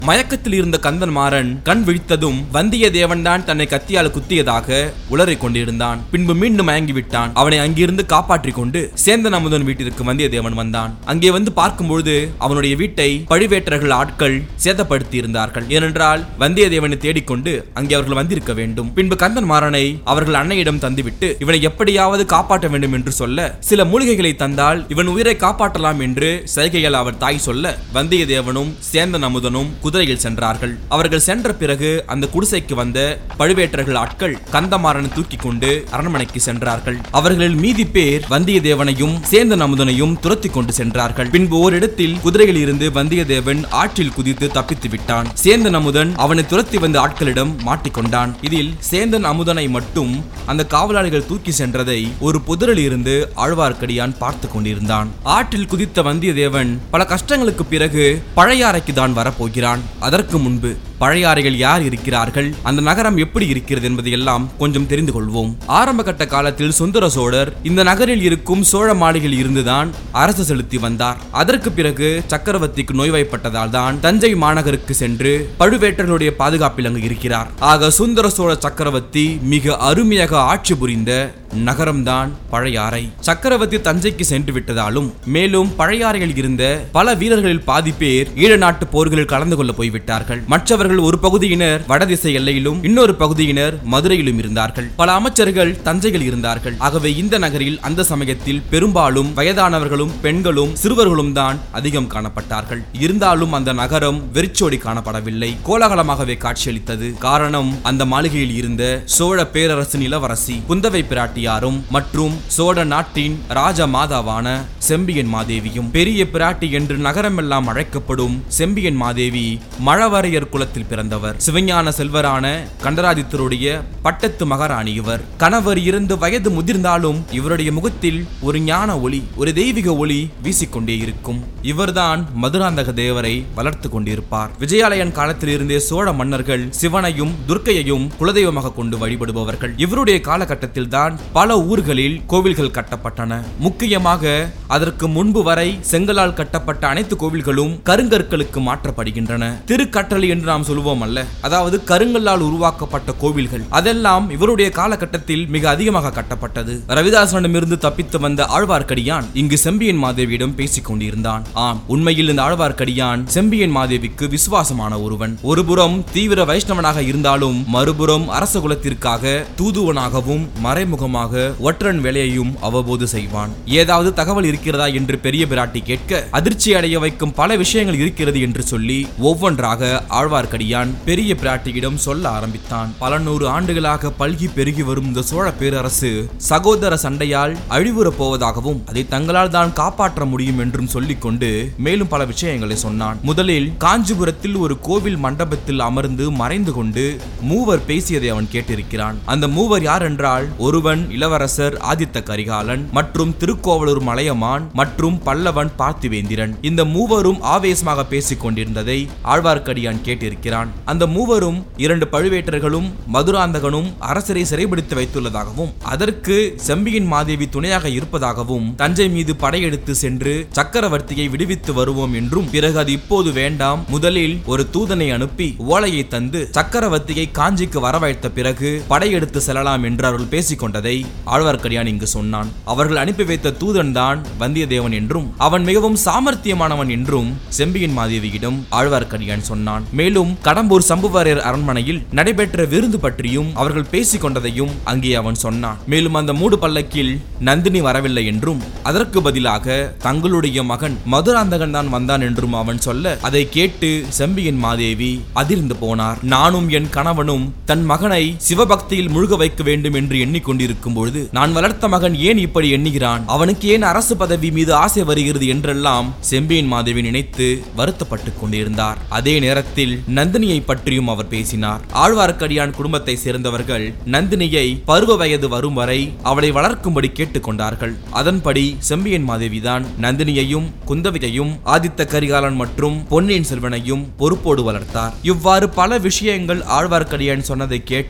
மயக்கத்தில் இருந்த கந்தன் மாறன் கண் விழித்ததும் வந்தியத்தேவன் தான் தன்னை கத்தியால் குத்தியதாக உளறிக் கொண்டிருந்தான் பின்பு மீண்டும் மயங்கி விட்டான் அவனை அங்கிருந்து காப்பாற்றிக் கொண்டு சேந்தன் அமுதன் வீட்டிற்கு வந்தியத்தேவன் வந்தான் அங்கே வந்து பார்க்கும்பொழுது அவனுடைய வீட்டை பழுவேட்டர்கள் ஆட்கள் சேதப்படுத்தி இருந்தார்கள் ஏனென்றால் வந்தியத்தேவனை தேடிக்கொண்டு அங்கே அவர்கள் வந்திருக்க வேண்டும் பின்பு கந்தன் மாறனை அவர்கள் அன்னையிடம் தந்துவிட்டு இவனை எப்படியாவது காப்பாற்ற வேண்டும் என்று சொல்ல சில மூலிகைகளை தந்தால் இவன் உயிரை காப்பாற்றலாம் என்று சைகையால் அவர் தாய் சொல்ல வந்தியத்தேவனும் சேந்தன் அமுதனும் குதிரையில் சென்றார்கள் அவர்கள் சென்ற பிறகு அந்த குடிசைக்கு வந்த பழுவேட்டர்கள் ஆட்கள் கந்தமாறனை தூக்கி கொண்டு அரண்மனைக்கு சென்றார்கள் அவர்களில் மீதி பேர் வந்தியத்தேவனையும் சேந்தன் அமுதனையும் துரத்தி கொண்டு சென்றார்கள் பின்பு ஓரிடத்தில் குதிரையில் இருந்து வந்தியத்தேவன் ஆற்றில் குதித்து தப்பித்து விட்டான் சேந்தன் அமுதன் அவனை துரத்தி வந்த ஆட்களிடம் மாட்டிக்கொண்டான் இதில் சேந்தன் அமுதனை மட்டும் அந்த காவலாளிகள் தூக்கி சென்றதை ஒரு புதரில் இருந்து ஆழ்வார்க்கடியான் பார்த்து கொண்டிருந்தான் ஆற்றில் குதித்த வந்தியத்தேவன் பல கஷ்டங்களுக்கு பிறகு பழையாறைக்கு தான் வரப்போகிறான் அதற்கு முன்பு பழையாறைகள் யார் இருக்கிறார்கள் அந்த நகரம் எப்படி இருக்கிறது என்பதை எல்லாம் கொஞ்சம் தெரிந்து கொள்வோம் ஆரம்ப கட்ட காலத்தில் சுந்தர சோழர் இந்த நகரில் இருக்கும் சோழ மாளிகையில் இருந்துதான் அரசு செலுத்தி வந்தார் அதற்கு பிறகு சக்கரவர்த்திக்கு நோய்வாய்ப்பட்டதால் தான் தஞ்சை மாநகருக்கு சென்று பழுவேட்டர்களுடைய பாதுகாப்பில் அங்கு இருக்கிறார் ஆக சுந்தர சோழ சக்கரவர்த்தி மிக அருமையாக ஆட்சி புரிந்த நகரம்தான் பழையாறை சக்கரவர்த்தி தஞ்சைக்கு சென்று விட்டதாலும் மேலும் பழையாறையில் இருந்த பல வீரர்களில் பாதி பேர் ஈழ நாட்டு போர்களில் கலந்து கொள்ள போய்விட்டார்கள் மற்றவர்கள் ஒரு பகுதியினர் வடதிசை எல்லையிலும் இன்னொரு பகுதியினர் மதுரையிலும் இருந்தார்கள் பல அமைச்சர்கள் தஞ்சையில் இருந்தார்கள் ஆகவே இந்த நகரில் அந்த சமயத்தில் பெரும்பாலும் வயதானவர்களும் பெண்களும் சிறுவர்களும் தான் அதிகம் காணப்பட்டார்கள் இருந்தாலும் அந்த நகரம் வெறிச்சோடி காணப்படவில்லை கோலாகலமாகவே காட்சியளித்தது காரணம் அந்த மாளிகையில் இருந்த சோழ பேரரசின் இளவரசி குந்தவை பிராட்டியாரும் மற்றும் சோழ நாட்டின் ராஜ மாதாவான செம்பியன் மாதேவியும் பெரிய பிராட்டி என்று நகரமெல்லாம் அழைக்கப்படும் செம்பியன் மாதேவி மழவரையர் குலத்தில் பிறந்தவர் சிவஞான செல்வரான கண்டராதித்தருடைய பட்டத்து மகாராணி இவர் கணவர் இருந்து வயது முதிர்ந்தாலும் இவருடைய முகத்தில் ஒரு ஞான ஒளி ஒரு தெய்வீக ஒளி வீசிக்கொண்டே இருக்கும் இவர்தான் மதுராந்தக தேவரை வளர்த்து கொண்டிருப்பார் விஜயாலயன் காலத்திலிருந்தே சோழ மன்னர்கள் சிவனையும் துர்க்கையையும் குலதெய்வமாக கொண்டு வழிபடுபவர்கள் இவருடைய காலகட்டத்தில் தான் பல ஊர்களில் கோவில்கள் கட்டப்பட்டன முக்கியமாக அதற்கு முன்பு வரை செங்கலால் கட்டப்பட்ட அனைத்து கோவில்களும் கருங்கற்களுக்கு மாற்றப்படுகின்றன திருக்கற்றளி என்று நாம் சொல்லுவோம் அல்ல அதாவது கருங்கல்லால் உருவாக்கப்பட்ட கோவில்கள் அதெல்லாம் இவருடைய காலகட்டத்தில் மிக அதிகமாக கட்டப்பட்டது ரவிதாசனிடமிருந்து தப்பித்து வந்த ஆழ்வார்க்கடியான் இங்கு செம்பியன் மாதேவியிடம் பேசிக் கொண்டிருந்தான் ஆம் உண்மையில் இந்த ஆழ்வார்க்கடியான் செம்பியன் மாதேவிக்கு விசுவாசமான ஒருவன் ஒருபுறம் தீவிர வைஷ்ணவனாக இருந்தாலும் மறுபுறம் அரச குலத்திற்காக தூதுவனாகவும் மறைமுகமாக ஒற்றன் வேலையையும் அவ்வப்போது செய்வான் ஏதாவது தகவல் இருக்கிறதா என்று பெரிய பிராட்டி கேட்க அதிர்ச்சி அடைய வைக்கும் பல விஷயங்கள் இருக்கிறது என்று சொல்லி ஒவ்வொன்றாக ஆழ்வார்க்கடியான் பெரிய பிராட்டியிடம் சொல்ல ஆரம்பித்தான் பல நூறு ஆண்டுகளாக பல்கி பெருகி வரும் இந்த சோழ பேரரசு சகோதர சண்டையால் அழிவுறப் போவதாகவும் அதை தங்களால் தான் காப்பாற்ற முடியும் என்றும் சொல்லிக்கொண்டு மேலும் பல விஷயங்களை சொன்னான் முதலில் காஞ்சிபுரத்தில் ஒரு கோவில் மண்டபத்தில் அமர்ந்து மறைந்து கொண்டு மூவர் பேசியதை அவன் கேட்டிருக்கிறான் அந்த மூவர் யார் என்றால் ஒருவன் இளவரசர் ஆதித்த கரிகாலன் மற்றும் திருக்கோவலூர் மலையமான் மற்றும் பல்லவன் பார்த்திவேந்திரன் இந்த மூவரும் ஆவேசமாக பேசிக் கொண்டிருந்ததை ஆழ்வார்க்கடியான் கேட்டிருக்கிறான் அந்த மூவரும் இரண்டு பழுவேட்டர்களும் மதுராந்தகனும் அரசரை சிறைபிடித்து வைத்துள்ளதாகவும் அதற்கு செம்பியின் மாதேவி துணையாக இருப்பதாகவும் தஞ்சை மீது படையெடுத்து சென்று சக்கரவர்த்தியை விடுவித்து வருவோம் என்றும் பிறகு அது இப்போது வேண்டாம் முதலில் ஒரு தூதனை அனுப்பி ஓலையை தந்து சக்கரவர்த்தியை காஞ்சிக்கு வரவழைத்த பிறகு படையெடுத்து செல்லலாம் என்று அவர்கள் பேசிக் கொண்டதை ஆழ்வார்க்கடியான் இங்கு சொன்னான் அவர்கள் அனுப்பி வைத்த தூதன் தான் வந்தியத்தேவன் என்றும் அவன் மிகவும் சாமர்த்தியமானவன் என்றும் செம்பியன் மாதேவியிடம் ஆழ்வார்க்கடியான் சொன்னான் மேலும் கடம்பூர் சம்புவரையர் அரண்மனையில் நடைபெற்ற விருந்து பற்றியும் அவர்கள் பேசிக் கொண்டதையும் அங்கே அவன் சொன்னான் மேலும் அந்த மூடு பல்லக்கில் நந்தினி வரவில்லை என்றும் அதற்கு பதிலாக தங்களுடைய மகன் மதுராந்தகன் தான் வந்தான் என்றும் அவன் சொல்ல அதை கேட்டு செம்பியன் மாதேவி அதிர்ந்து போனார் நானும் என் கணவனும் தன் மகனை சிவபக்தியில் முழுக வைக்க வேண்டும் என்று எண்ணிக்கொண்டிருக்கும் பொழுது நான் வளர்த்த மகன் ஏன் இப்படி எண்ணுகிறான் அவனுக்கு ஏன் அரசு பதவி மீது ஆசை வருகிறது என்றெல்லாம் செம்பியன் மாதேவி நினைத்து வருத்தப்பட்டுக் கொண்டிருந்தார் அதே நேரத்தில் நந்தினியை பற்றியும் அவர் பேசினார் ஆழ்வார்க்கடியான் குடும்பத்தை சேர்ந்தவர்கள் நந்தினியை பருவ வயது வரும் வரை அவளை வளர்க்கும்படி கேட்டுக்கொண்டார்கள் அதன்படி செம்பியன் மாதேவிதான் நந்தினியையும் குந்தவையையும் ஆதித்த கரிகாலன் மற்றும் பொன்னியின் செல்வனையும் பொறுப்போடு வளர்த்தார் இவ்வாறு பல விஷயங்கள் ஆழ்வார்க்கடியான் சொன்னதை கேட்டு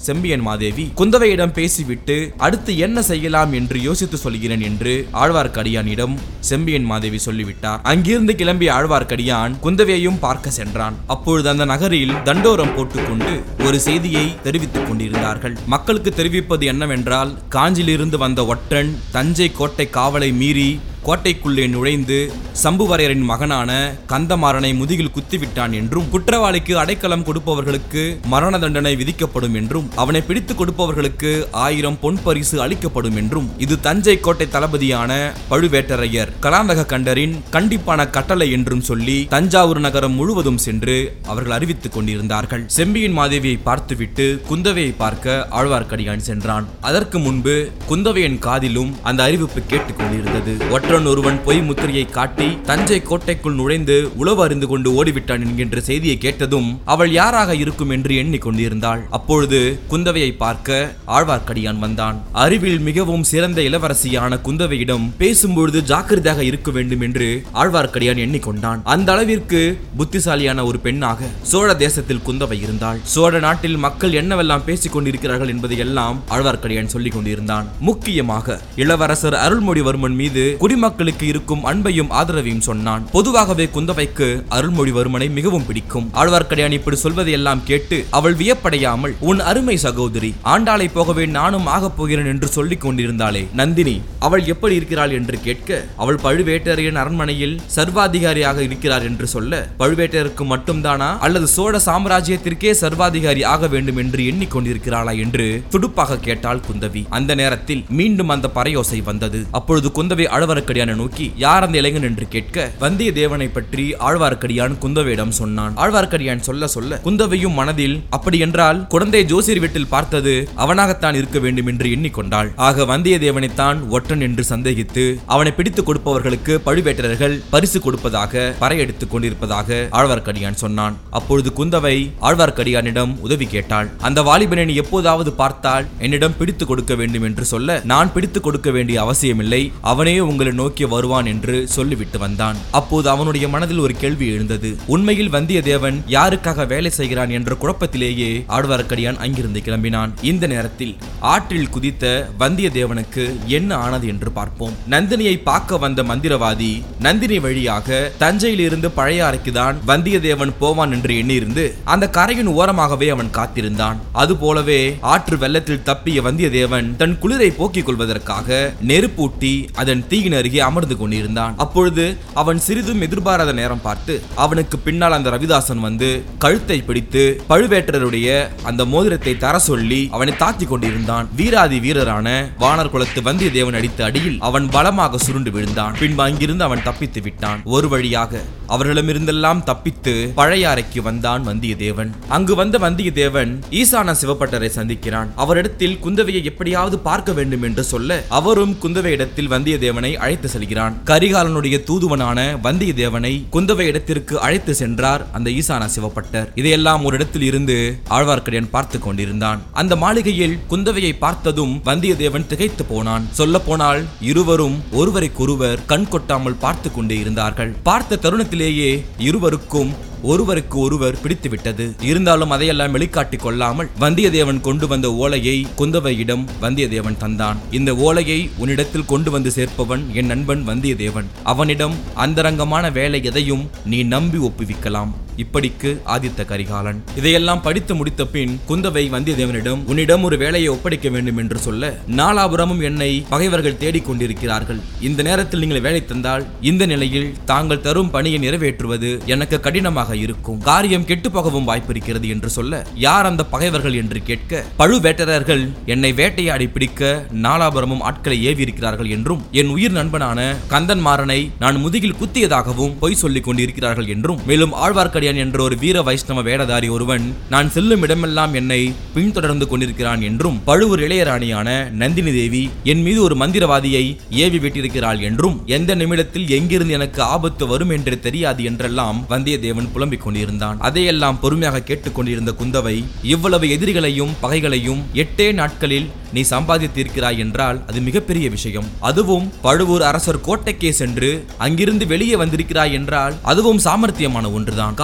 செம்பியன் மாதேவி குந்தவையிடம் பேசிவிட்டு அடுத்து என்ன செய்யலாம் என்று யோசித்து சொல்கிறேன் என்று ஆழ்வார்க்கடியானிடம் செம்பியன் மாதேவி சொல்லிவிட்டார் அங்கிருந்து கிளம்பிய ஆழ்வார்க்கடியான் குந்தவையையும் பார்க்க சென்றான் அப்பொழுது அந்த நகரில் தண்டோரம் போட்டுக்கொண்டு ஒரு செய்தியை தெரிவித்துக் கொண்டிருந்தார்கள் மக்களுக்கு தெரிவிப்பது என்னவென்றால் காஞ்சியிலிருந்து வந்த ஒற்றன் தஞ்சை கோட்டை காவலை மீறி கோட்டைக்குள்ளே நுழைந்து சம்புவரையரின் மகனான கந்தமாறனை முதுகில் குத்திவிட்டான் என்றும் குற்றவாளிக்கு அடைக்கலம் கொடுப்பவர்களுக்கு மரண தண்டனை விதிக்கப்படும் என்றும் அவனை பிடித்து கொடுப்பவர்களுக்கு ஆயிரம் பொன் பரிசு அளிக்கப்படும் என்றும் இது தஞ்சை கோட்டை தளபதியான பழுவேட்டரையர் கலாந்தக கண்டரின் கண்டிப்பான கட்டளை என்றும் சொல்லி தஞ்சாவூர் நகரம் முழுவதும் சென்று அவர்கள் அறிவித்துக் கொண்டிருந்தார்கள் செம்பியின் மாதேவியை பார்த்துவிட்டு குந்தவையை பார்க்க ஆழ்வார்க்கடியான் சென்றான் அதற்கு முன்பு குந்தவையின் காதிலும் அந்த அறிவிப்பு கேட்டுக் கொண்டிருந்தது ஒற்றன் ஒருவன் பொய் முத்திரையை காட்டி தஞ்சை கோட்டைக்குள் நுழைந்து உளவு அறிந்து கொண்டு ஓடிவிட்டான் என்கின்ற செய்தியை கேட்டதும் அவள் யாராக இருக்கும் என்று எண்ணிக்கொண்டிருந்தாள் அப்பொழுது குந்தவையை பார்க்க ஆழ்வார்க்கடியான் வந்தான் அறிவில் மிகவும் சிறந்த இளவரசியான குந்தவையிடம் பேசும்பொழுது ஜாக்கிரதையாக இருக்க வேண்டும் என்று ஆழ்வார்க்கடியான் எண்ணிக்கொண்டான் அந்த அளவிற்கு புத்திசாலியான ஒரு பெண்ணாக சோழ தேசத்தில் குந்தவை இருந்தாள் சோழ நாட்டில் மக்கள் என்னவெல்லாம் பேசிக் கொண்டிருக்கிறார்கள் என்பதை எல்லாம் ஆழ்வார்க்கடியான் சொல்லிக் கொண்டிருந்தான் முக்கியமாக இளவரசர் அருள்மொழிவர்மன் மீது குடிமக்களுக்கு இருக்கும் அன்பையும் ஆதரவையும் சொன்னான் பொதுவாகவே குந்தவைக்கு அருள்மொழிவர்மனை மிகவும் பிடிக்கும் ஆழ்வார்க்கடியான் இப்படி சொல்வதை எல்லாம் கேட்டு அவள் வியப்படையாமல் உன் அருமை சகோதரி ஆண்டாளை போகவே நானும் ஆகப் போகிறேன் என்று சொல்லிக் கொண்டிருந்தாளே நந்தினி அவள் எப்படி இருக்கிறாள் என்று கேட்க அவள் பழுவேட்டரையன் அரண்மனையில் சர்வாதிகாரியாக இருக்கிறார் என்று சொல்ல பழுவேட்டருக்கு மட்டும்தானா அல்லது சோழ சாம்ராஜ்யத்திற்கே சர்வாதிகாரி ஆக வேண்டும் என்று எண்ணிக்கொண்டிருக்கிறாளா என்று துடுப்பாக கேட்டாள் குந்தவி அந்த நேரத்தில் மீண்டும் அந்த பறையோசை வந்தது அப்பொழுது குந்தவை ஆழ்வார்க்கடியானை நோக்கி யார் அந்த இளைஞன் என்று கேட்க வந்தியத்தேவனை பற்றி ஆழ்வார்க்கடியான் குந்தவையிடம் சொன்னான் ஆழ்வார்க்கடியான் சொல்ல சொல்ல குந்தவையும் மனதில் அப்படி என்றால் குழந்தை ஜோசியர் வீட்டில் பார்த்தது அவனாகத்தான் இருக்க வேண்டும் என்று எண்ணிக்கொண்டாள் ஆக வந்தியத்தேவனைத்தான் ஒற்றன் என்று சந்தேகித்து அவனை பிடித்துக் கொடுப்பவர்களுக்கு பழுவேட்டரர்கள் பரிசு கொடுப்பதாக பறையெடுத்துக் கொண்டிருப்பதாக ஆழ்வார்க்கடியான் சொன்னான் அப்பொழுது குந்தவை ஆழ்வார்க்கடியானிடம் உதவி கேட்டாள் அந்த வாலிபனை நீ எப்போதாவது பார்த்தால் என்னிடம் பிடித்துக் கொடுக்க வேண்டும் என்று சொல்ல நான் பிடித்துக் கொடுக்க வேண்டிய அவசியமில்லை அவனே உங்களை நோக்கி வருவான் என்று சொல்லிவிட்டு வந்தான் அப்போது அவனுடைய மனதில் ஒரு கேள்வி எழுந்தது உண்மையில் வந்தியத்தேவன் யாருக்காக வேலை செய்கிறான் என்ற குழப்பத்திலேயே ஆழ்வார்க்கடியான் அங்கிருந்து கிளம்பினான் இந்த நேரத்தில் ஆற்றில் குதித்த வந்தியத்தேவனுக்கு என்ன ஆனது என்று பார்ப்போம் நந்தினியை பார்க்க வந்த மந்திரவாதி நந்தினி வழியாக தஞ்சையில் இருந்து பழையாறைக்கு தான் வந்தியத்தேவன் போவான் என்று எண்ணியிருந்து அந்த கரையின் ஓரமாகவே அவன் காத்திருந்தான் அதுபோலவே ஆற்று வெள்ளத்தில் தப்பிய வந்தியத்தேவன் தன் குளிரை போக்கிக் கொள்வதற்காக நெருப்பூட்டி அதன் தீயின் அருகே அமர்ந்து கொண்டிருந்தான் அப்பொழுது அவன் சிறிதும் எதிர்பாராத நேரம் பார்த்து அவனுக்கு பின்னால் அந்த ரவிதாசன் வந்து கழுத்தை பிடித்து பழுவேட்டரருடைய அந்த மோதிரத்தை தர சொல்லி அவனை தாக்கி கொண்டிருந்தான் வீராதி வீரரான வானர் குலத்து வந்தியத்தேவன் அடித்த அடியில் அவன் பலமாக சுருண்டு விழுந்தான் பின்பு அங்கிருந்து அவன் தப்பித்து விட்டான் ஒரு வழியாக அவர்களிடமிருந்தெல்லாம் தப்பித்து பழையாறைக்கு வந்தான் வந்தியத்தேவன் அங்கு வந்த வந்தியத்தேவன் ஈசான சிவப்பட்டரை சந்திக்கிறான் அவரிடத்தில் குந்தவையை எப்படியாவது பார்க்க வேண்டும் என்று சொல்ல அவரும் குந்தவை இடத்தில் வந்தியத்தேவனை அழைத்து செல்கிறான் கரிகாலனுடைய தூதுவனான வந்தியத்தேவனை குந்தவை இடத்திற்கு அழைத்து சென்றார் அந்த ஈசான சிவப்பட்டர் இதையெல்லாம் ஒரு இடத்தில் இருந்து ஆழ்வார்க்கடியான் பார்த்து கொண்டிருந்தான் அந்த மாளிகையில் குந்தவையை பார்த்ததும் வந்தியத்தேவன் திகைத்து போனான் சொல்ல போனால் இருவரும் ஒருவருக்கொருவர் கண் கொட்டாமல் பார்த்து கொண்டே இருந்தார்கள் பார்த்த தருணத்திலேயே இருவருக்கும் ஒருவருக்கு ஒருவர் பிடித்துவிட்டது இருந்தாலும் அதையெல்லாம் வெளிக்காட்டிக் கொள்ளாமல் வந்தியத்தேவன் கொண்டு வந்த ஓலையை குந்தவையிடம் வந்தியத்தேவன் தந்தான் இந்த ஓலையை உன்னிடத்தில் கொண்டு வந்து சேர்ப்பவன் என் நண்பன் வந்தியத்தேவன் அவனிடம் அந்தரங்கமான வேலை எதையும் நீ நம்பி ஒப்புவிக்கலாம் இப்படிக்கு ஆதித்த கரிகாலன் இதையெல்லாம் படித்து முடித்த பின் குந்தவை வந்தியத்தேவனிடம் உன்னிடம் ஒரு வேலையை ஒப்படைக்க வேண்டும் என்று சொல்ல நாலாபுரமும் என்னை பகைவர்கள் தேடிக் கொண்டிருக்கிறார்கள் இந்த நேரத்தில் நீங்கள் வேலை தந்தால் இந்த நிலையில் தாங்கள் தரும் பணியை நிறைவேற்றுவது எனக்கு கடினமாக இருக்கும் காரியம் கெட்டு போகவும் வாய்ப்பிருக்கிறது என்று சொல்ல யார் அந்த பகைவர்கள் என்று கேட்க பழுவேட்டரர்கள் என்னை வேட்டையாடி பிடிக்க நாலாபுரமும் ஆட்களை ஏவி இருக்கிறார்கள் என்றும் என் உயிர் நண்பனான கந்தன்மாறனை நான் முதுகில் குத்தியதாகவும் பொய் சொல்லிக் கொண்டிருக்கிறார்கள் என்றும் மேலும் ஆழ்வார்க்கடியான் என்ற ஒரு வீர வைஷ்ணவ வேடதாரி ஒருவன் நான் செல்லும் இடமெல்லாம் என்னை பின்தொடர்ந்து கொண்டிருக்கிறான் என்றும் பழுவூர் இளையராணியான நந்தினி தேவி என் மீது ஒரு மந்திரவாதியை ஏவி விட்டிருக்கிறாள் என்றும் எந்த நிமிடத்தில் எங்கிருந்து எனக்கு ஆபத்து வரும் என்று தெரியாது என்றெல்லாம் வந்தியத்தேவன் புலம்பிக் கொண்டிருந்தான் அதையெல்லாம் பொறுமையாக கேட்டுக்கொண்டிருந்த குந்தவை இவ்வளவு எதிரிகளையும் பகைகளையும் எட்டே நாட்களில் நீ சம்பாதித்திருக்கிறாய் என்றால் அது மிகப்பெரிய விஷயம் அதுவும் பழுவூர் அரசர் கோட்டைக்கே சென்று அங்கிருந்து வெளியே வந்திருக்கிறாய் என்றால் அதுவும் சாமர்த்தியமான ஒன்றுதான்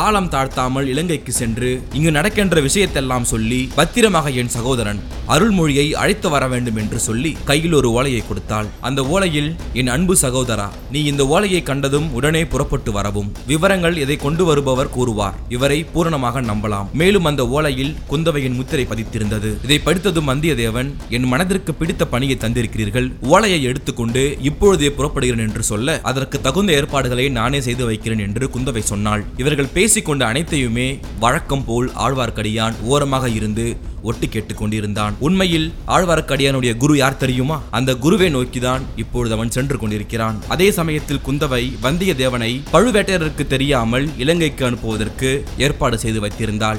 காலம் தாழ்த்தாமல் இலங்கைக்கு சென்று இங்கு நடக்கின்ற விஷயத்தெல்லாம் சொல்லி பத்திரமாக என் சகோதரன் அருள்மொழியை அழைத்து வர வேண்டும் என்று சொல்லி கையில் ஒரு ஓலையை கொடுத்தாள் அந்த ஓலையில் என் அன்பு சகோதரா நீ இந்த ஓலையை கண்டதும் உடனே புறப்பட்டு வரவும் விவரங்கள் இதை கொண்டு வருபவர் கூறுவார் இவரை பூரணமாக நம்பலாம் மேலும் அந்த ஓலையில் குந்தவையின் முத்திரை பதித்திருந்தது இதை படித்ததும் வந்தியத்தேவன் என் மனதிற்கு பிடித்த பணியை தந்திருக்கிறீர்கள் ஓலையை எடுத்துக்கொண்டு இப்பொழுதே புறப்படுகிறேன் என்று சொல்ல அதற்கு தகுந்த ஏற்பாடுகளை நானே செய்து வைக்கிறேன் என்று குந்தவை சொன்னாள் இவர்கள் பேசிக்கொண்ட அனைத்தையுமே வழக்கம் போல் ஆழ்வார்க்கடியான் ஓரமாக இருந்து ஒட்டு கேட்டுக் கொண்டிருந்தான் உண்மையில் ஆழ்வார்க்கடியானுடைய குரு யார் தெரியுமா அந்த குருவை நோக்கிதான் இப்பொழுது அவன் சென்று கொண்டிருக்கிறான் அதே சமயத்தில் குந்தவை வந்தியத்தேவனை பழுவேட்டையருக்கு தெரியாமல் இலங்கைக்கு அனுப்புவதற்கு ஏற்பாடு செய்து வைத்திருந்தாள்